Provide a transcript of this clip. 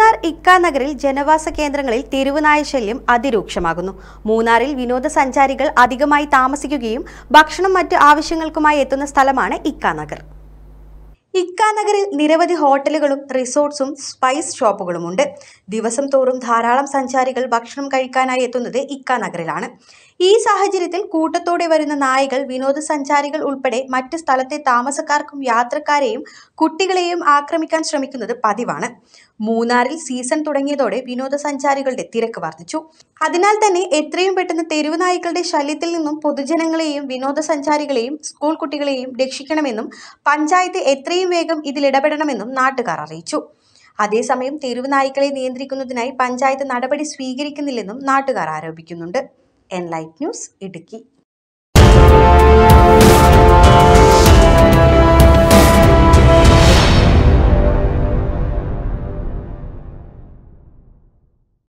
മൂന്നാർ ഇക്ക നഗറിൽ ജനവാസ കേന്ദ്രങ്ങളിൽ തെരുവുനായ ശല്യം അതിരൂക്ഷമാകുന്നു മൂന്നാറിൽ വിനോദസഞ്ചാരികൾ അധികമായി താമസിക്കുകയും ഭക്ഷണം മറ്റ് ആവശ്യങ്ങൾക്കുമായി എത്തുന്ന സ്ഥലമാണ് ഇക്ക നഗർ ഇക്ക നഗറിൽ നിരവധി ഹോട്ടലുകളും റിസോർട്ട്സും സ്പൈസ് ഷോപ്പുകളുമുണ്ട് ദിവസം തോറും ധാരാളം സഞ്ചാരികൾ ഭക്ഷണം കഴിക്കാനായി എത്തുന്നത് ഇക്ക നഗറിലാണ് ഈ സാഹചര്യത്തിൽ കൂട്ടത്തോടെ വരുന്ന നായകൾ വിനോദസഞ്ചാരികൾ ഉൾപ്പെടെ മറ്റ് സ്ഥലത്തെ താമസക്കാർക്കും യാത്രക്കാരെയും കുട്ടികളെയും ആക്രമിക്കാൻ ശ്രമിക്കുന്നത് പതിവാണ് മൂന്നാറിൽ സീസൺ തുടങ്ങിയതോടെ വിനോദസഞ്ചാരികളുടെ തിരക്ക് വർദ്ധിച്ചു അതിനാൽ തന്നെ എത്രയും പെട്ടെന്ന് തെരുവ് നായ്ക്കളുടെ ശല്യത്തിൽ നിന്നും പൊതുജനങ്ങളെയും വിനോദസഞ്ചാരികളെയും സ്കൂൾ കുട്ടികളെയും രക്ഷിക്കണമെന്നും പഞ്ചായത്ത് എത്രയും വേഗം ഇതിൽ ഇടപെടണമെന്നും നാട്ടുകാർ അറിയിച്ചു അതേസമയം തെരുവ് നായ്ക്കളെ നിയന്ത്രിക്കുന്നതിനായി പഞ്ചായത്ത് നടപടി സ്വീകരിക്കുന്നില്ലെന്നും നാട്ടുകാർ ആരോപിക്കുന്നുണ്ട് എൻലൈറ്റ് ന്യൂസ് ഇടുക്കി